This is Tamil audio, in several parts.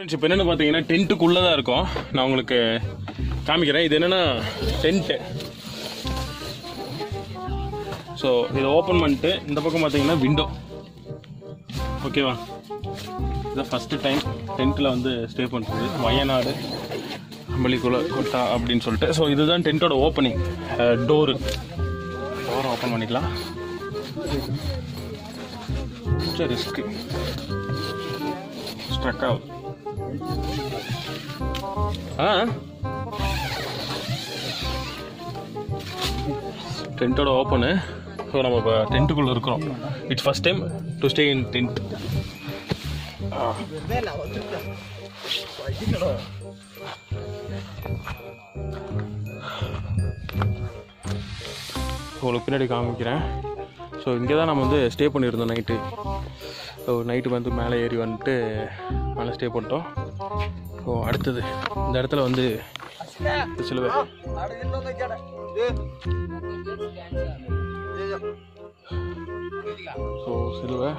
இப்போ என்னென்னு பார்த்தீங்கன்னா டென்ட்டுக்குள்ளே தான் இருக்கும் நான் உங்களுக்கு காமிக்கிறேன் இது என்னென்னா டென்ட்டு ஸோ இதை ஓப்பன் பண்ணிட்டு இந்த பக்கம் பார்த்தீங்கன்னா விண்டோ ஓகேவா இதான் ஃபஸ்ட்டு டைம் டென்ட்டில் வந்து ஸ்டே பண்ணுறது வயநாடு அம்பளிக்குள்ள கொட்டா அப்படின்னு சொல்லிட்டு ஸோ இதுதான் டென்ட்டோட ஓப்பனிங் டோரு டோரை ஓப்பன் பண்ணிக்கலாம் கொஞ்சம் ரிஸ்க்கு ஸ்ட்ரக் ஆகுது ஆ டென்ட்டோட ஓப்பனு ஸோ நம்ம இப்போ டென்ட்டுக்குள்ளே இருக்கிறோம் it's first time to stay in tent உங்களுக்கு பின்னாடி காமிக்கிறேன் ஸோ இங்கே தான் நம்ம வந்து ஸ்டே பண்ணியிருந்தோம் நைட்டு ஸோ நைட்டு வந்து மேலே ஏறி வந்துட்டு மேலே ஸ்டே பண்ணிட்டோம் ஸோ அடுத்தது இந்த இடத்துல வந்து சிலுவை ஸோ சிலுவை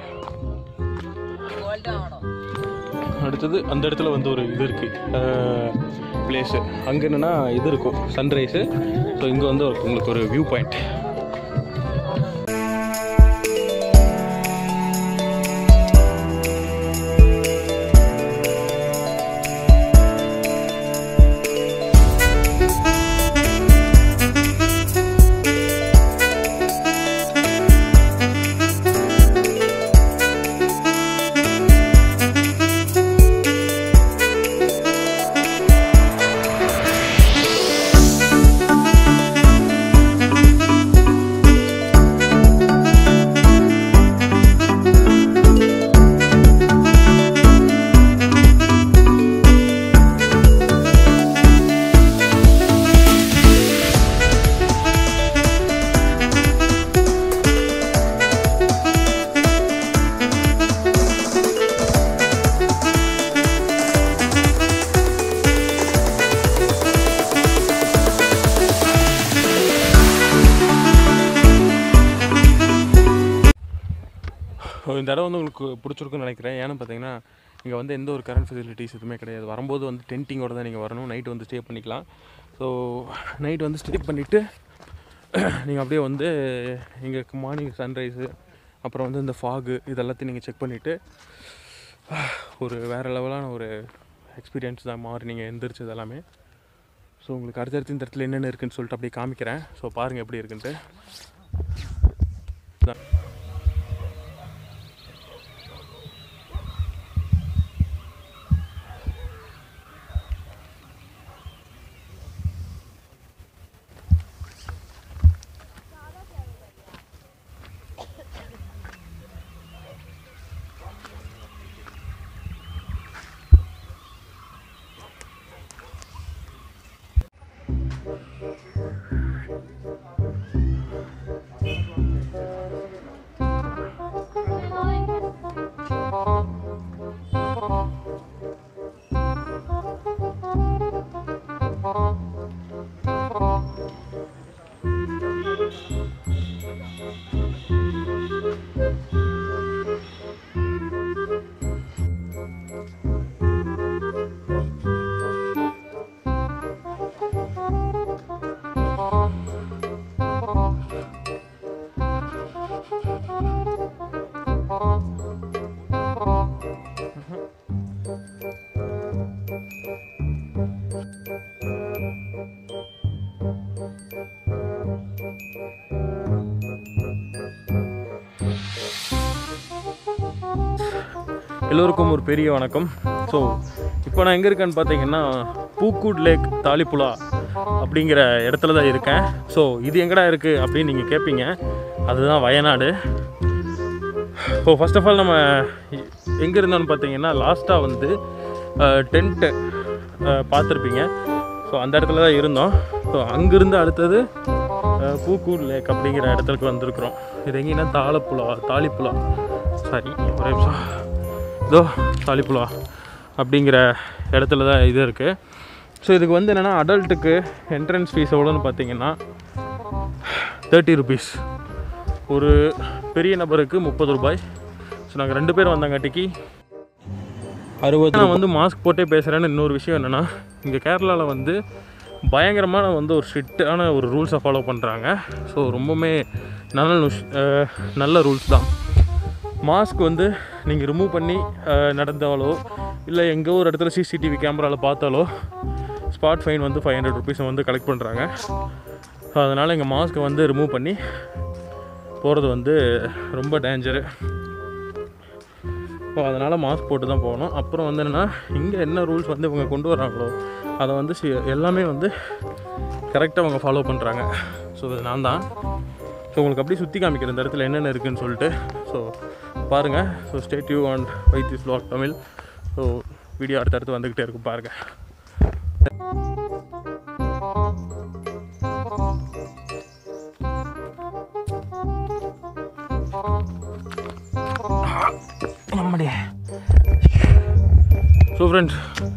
அடுத்தது அந்த இடத்துல வந்து ஒரு இது இருக்குது பிளேஸு அங்கே என்னென்னா இது இருக்கும் சன்ரைஸு ஸோ இங்கே வந்து உங்களுக்கு ஒரு வியூ பாயிண்ட் ஸோ இந்த இடம் வந்து உங்களுக்கு பிடிச்சிருக்குன்னு நினைக்கிறேன் ஏன்னு பார்த்தீங்கன்னா இங்கே வந்து எந்த ஒரு கரண்ட் ஃபெசிலிட்டிஸ் எதுவுமே கிடையாது வரும்போது வந்து டென்ட்டிங்கோட தான் நீங்கள் வரணும் நைட் வந்து ஸ்டே பண்ணிக்கலாம் ஸோ நைட் வந்து ஸ்டே பண்ணிவிட்டு நீங்கள் அப்படியே வந்து இங்கே மார்னிங் சன்ரைஸு அப்புறம் வந்து இந்த ஃபாகு இது எல்லாத்தையும் நீங்கள் செக் பண்ணிவிட்டு ஒரு வேறு லெவலான ஒரு எக்ஸ்பீரியன்ஸ் தான் மாறி நீங்கள் எந்திரிச்சது எல்லாமே ஸோ உங்களுக்கு அடுத்தடுத்து இந்த இடத்துல என்னென்ன இருக்குன்னு சொல்லிட்டு அப்படியே காமிக்கிறேன் ஸோ பாருங்கள் எப்படி இருக்குன்ட்டு இதான். எல்லோருக்கும் ஒரு பெரிய வணக்கம் ஸோ இப்போ நான் எங்கே இருக்கேன்னு பார்த்தீங்கன்னா பூக்கூட் லேக் தாலிப்புழா அப்படிங்கிற இடத்துல தான் இருக்கேன் ஸோ இது எங்கடா இருக்குது அப்படின்னு நீங்கள் கேட்பீங்க அதுதான் Wayanad so first of all நம்ம எங்கே இருந்தோம்னு பார்த்தீங்கன்னா லாஸ்ட்டாக வந்து டென்ட்டு பார்த்துருப்பீங்க ஸோ அந்த இடத்துல தான் இருந்தோம் ஸோ அங்கேருந்து அடுத்தது அஹ், பூக்கூட் லேக் அப்படிங்கிற இடத்துக்கு வந்திருக்கிறோம் இது எங்கேன்னா தாளப்புழா தாலிப்புழா சாரி ஒரே நிமிஷம் இதோ தாலிப்புழா அப்படிங்கிற இடத்துல தான் இது இருக்குது ஸோ இதுக்கு வந்து என்னென்னா அடல்ட்டுக்கு என்ட்ரன்ஸ் ஃபீஸ் எவ்வளோன்னு பார்த்தீங்கன்னா தேர்ட்டி ருபீஸ் ஒரு பெரிய நபருக்கு முப்பது ரூபாய் ஸோ நாங்கள் ரெண்டு பேர் வந்தாங்காட்டிக்கு அறுபது நான் வந்து மாஸ்க் போட்டே பேசுகிறேன்னு இன்னொரு விஷயம் என்னென்னா இங்கே கேரளாவில் வந்து பயங்கரமான வந்து ஒரு ஸ்ட்ரிக்டான ஒரு ரூல்ஸை ஃபாலோ பண்ணுறாங்க ஸோ ரொம்பவுமே நல்ல நுஷ்- அஹ், நல்ல ரூல்ஸ் தான் மாஸ்க் வந்து நீங்கள் ரிமூவ் பண்ணி அஹ், நடந்தாலோ இல்லை எங்கோ ஒரு இடத்துல சிசிடிவி கேமராவில் பார்த்தாலோ ஸ்பாட் ஃபைன் வந்து ஃபைவ் ஹண்ட்ரட் ருபீஸை வந்து கலெக்ட் பண்ணுறாங்க ஸோ அதனால் எங்கள் மாஸ்க்கை வந்து ரிமூவ் பண்ணி போகிறது வந்து ரொம்ப டேஞ்சரு ஸோ அதனால் மாஸ்க் போட்டு தான் போகணும் அப்புறம் வந்து என்னென்னா இங்கே என்ன ரூல்ஸ் வந்து இவங்க கொண்டு வராங்களோ அதை வந்து சி- எல்லாமே வந்து கரெக்டாக அவங்க ஃபாலோ பண்ணுறாங்க ஸோ இது நான் தான் ஸோ உங்களுக்கு அப்படியே சுற்றி காமிக்கிறேன் இந்த இடத்துல என்னென்ன இருக்குதுன்னு சொல்லிட்டு ஸோ பாருங்கள் so state you and with this vlog Tamil so video அடுத்தடுத்து வந்துக்கிட்டே இருக்கும் பாருங்கள் நம்முடைய ஸோ ஃப்ரெண்ட்ஸ்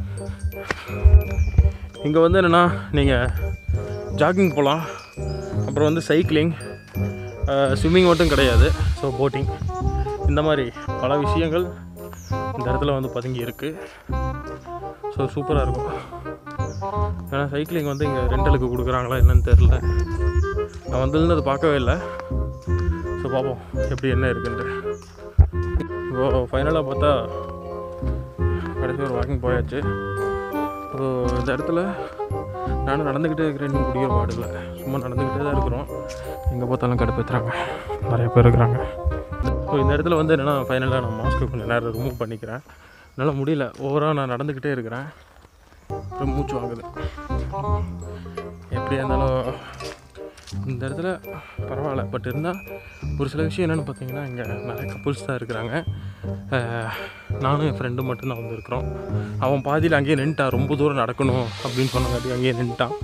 இங்கே வந்து என்னென்னா நீங்கள் ஜாகிங் போகலாம் அப்புறம் வந்து சைக்கிளிங் ஸ்விம்மிங் மட்டும் கிடையாது ஸோ போட்டிங் இந்த மாதிரி பல விஷயங்கள் இந்த இடத்துல வந்து பதுங்கி இருக்குது ஸோ சூப்பராக இருக்கும் ஏன்னா சைக்கிளிங் வந்து இங்கே ரெண்டலுக்கு கொடுக்குறாங்களா என்னன்னு தெரில நான் வந்ததுலேருந்து அதை பார்க்கவே இல்லை ஸோ பார்ப்போம் எப்படி என்ன இருக்குன்ட்டு இப்போ ஃபைனலாக பார்த்தா கடைசி ஒரு வாக்கிங் போயாச்சு ஸோ இந்த இடத்துல நானும் நடந்துக்கிட்டே இருக்கிறேன் இன்னும் குடிக்கிற பாடு இல்லை சும்மா நடந்துக்கிட்டே தான் இருக்கிறோம் எங்கே பார்த்தாலும் கடுப்பேற்றுறாங்க நிறைய பேர் இருக்கிறாங்க ஸோ இந்த இடத்துல வந்து என்னென்னா ஃபைனலாக நான் மாஸ்க்கு கொஞ்சம் நேரம் ரிமூவ் பண்ணிக்கிறேன் என்னால் முடியல ஓவராக நான் நடந்துக்கிட்டே இருக்கிறேன் அப்புறம் மூச்சு வாங்குது எப்படியா இருந்தாலும் இந்த இடத்துல பரவாயில்ல பட் இருந்தால் ஒரு சில விஷயம் என்னென்னு பார்த்தீங்கன்னா இங்கே நிறைய கப்புள்ஸ் தான் இருக்கிறாங்க அஹ், நானும் என் ஃப்ரெண்டும் மட்டும்தான் வந்திருக்கிறோம் அவன் பாதியில் அங்கேயே நின்ட்டான் ரொம்ப தூரம் நடக்கணும் அப்படின்னு சொன்னங்காட்டி அங்கேயே நின்ட்டான்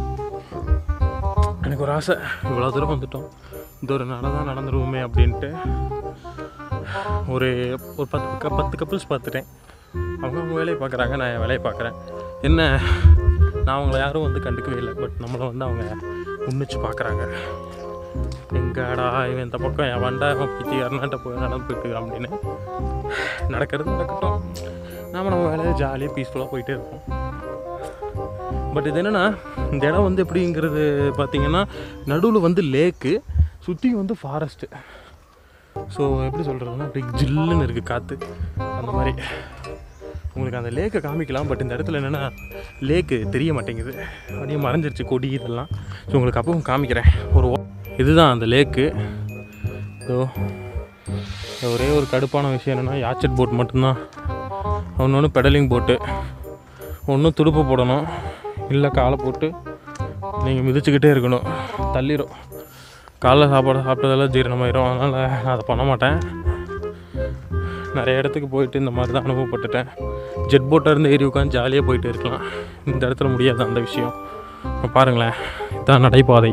எனக்கு ஒரு ஆசை இவ்வளோ தூரம் வந்துட்டோம் இந்த ஒரு நட தான் நடந்துருவோமே அப்படின்ட்டு ஒரு ஒரு பத்து க- பத்து கப்புள்ஸ் பார்த்துட்டேன் அவங்க அவங்க வேலையை பார்க்குறாங்க நான் என் வேலையை பார்க்குறேன் என்ன நான் அவங்கள யாரும் வந்து கண்டுக்கவே இல்லை பட் நம்மளை வந்து அவங்க உன்னிச்சு பார்க்குறாங்க எங்கடா இவன் இந்த பக்கம் என் வண்டா அவன் பித்தி கர்நாட்ட போய் நடந்து போயிட்டு இருக்கான் அப்படின்னு நடக்கிறது நடக்கட்டும் நாம நம்ம வேலையை ஜாலியாக பீஸ்ஃபுல்லாக போயிட்டே இருப்போம் பட் இது என்னென்னா இந்த இடம் வந்து எப்படிங்கிறது பார்த்தீங்கன்னா நடுவில் வந்து லேக்கு சுற்றி வந்து ஃபாரஸ்ட்டு ஸோ எப்படி சொல்கிறதுனா அப்படி ஜில்லுன்னு இருக்குது காற்று அந்த மாதிரி உங்களுக்கு அந்த லேக்கை காமிக்கலாம் பட் இந்த இடத்துல என்னென்னா லேக்கு தெரிய மாட்டேங்குது அப்படியே மறைஞ்சிருச்சு கொடி இதெல்லாம் ஸோ உங்களுக்கு அப்பவும் காமிக்கிறேன் ஒரு ஓ- இதுதான் அந்த லேக்கு ஸோ ஒரே ஒரு கடுப்பான விஷயம் என்னென்னா யாச்சட் போட் மட்டும்தான் ஒன்று ஒன்று பெடலிங் போட்டு ஒன்று துடுப்பு போடணும் இல்லை காலை போட்டு நீங்கள் மிதிச்சுக்கிட்டே இருக்கணும் தள்ளிடும் காலைல சாப்பாடு சாப்பிட்டதெல்லாம் ஜீரணமாயிரும் அதனால் நான் அதை பண்ண மாட்டேன் நிறைய இடத்துக்கு போயிட்டு இந்த மாதிரி தான் அனுபவப்பட்டுட்டேன் ஜெட் போட்டாக இருந்து ஏறி உட்காந்து ஜாலியாக போயிட்டு இருக்கலாம் இந்த இடத்துல முடியாது அந்த விஷயம் இப்ப பாருங்களேன் இதான் நடைபாதை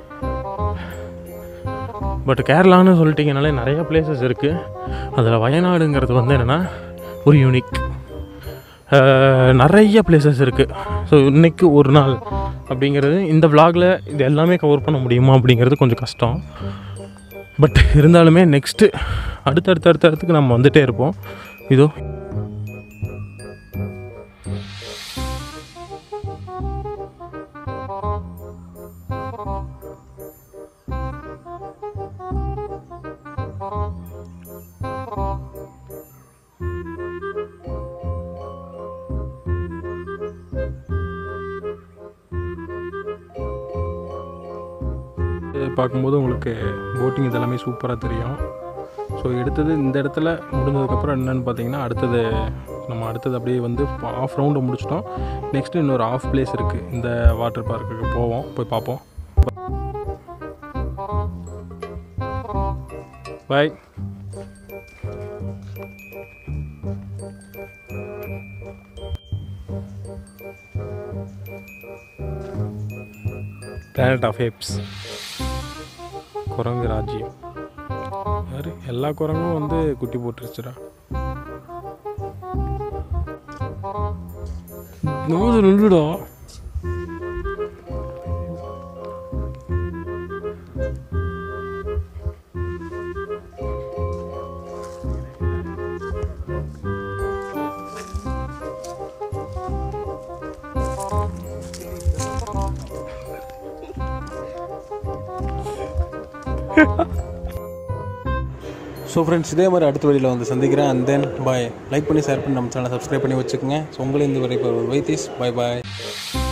பட் கேரளான்னு சொல்லிட்டீங்கனாலே நிறைய பிளேசஸ் இருக்குது அதில் வயநாடுங்கிறது வந்து என்னென்னா ஒரு யூனிக் நிறைய பிளேசஸ் இருக்குது ஸோ இன்னைக்கு ஒரு நாள் அப்படிங்கிறது இந்த vlogல இது எல்லாமே கவர் பண்ண முடியுமா அப்படிங்கிறது கொஞ்சம் கஷ்டம் பட் இருந்தாலுமே நெக்ஸ்ட்டு அடுத்தடுத்த அடுத்த இடத்துக்கு நம்ம வந்துட்டே இருப்போம் இதோ இது பார்க்கும்போது உங்களுக்கு போட்டிங் இதெல்லாமே சூப்பராக தெரியும் ஸோ எடுத்தது இந்த இடத்துல முடிஞ்சதுக்கப்புறம் என்னென்னு பார்த்தீங்கன்னா அடுத்தது நம்ம அடுத்தது அப்படியே வந்து ஆஃப் ரவுண்டை முடிச்சிட்டோம் நெக்ஸ்ட்டு இன்னொரு ஆஃப் பிளேஸ் இருக்குது இந்த வாட்டர் பார்க்குக்கு போவோம் போய் பார்ப்போம் பாய் பிளானட் ஆஃப் ஹேப்ஸ் குரங்கு ராஜ்யம் யாரு எல்லா குரங்கும் வந்து குட்டி போட்டுருச்சுடா நோது நின்றுடா ஸோ ஃப்ரெண்ட்ஸ் இதே மாதிரி அடுத்த வழியில் வந்து சந்திக்கிறேன் அண்ட் தென் பாய் லைக் பண்ணி ஷேர் பண்ணி நம்ம சேனலை சப்ஸ்கிரைப் பண்ணி வச்சுக்கோங்க ஸோ உங்களை இந்த வரை வைத்தீஸ் பாய் பாய்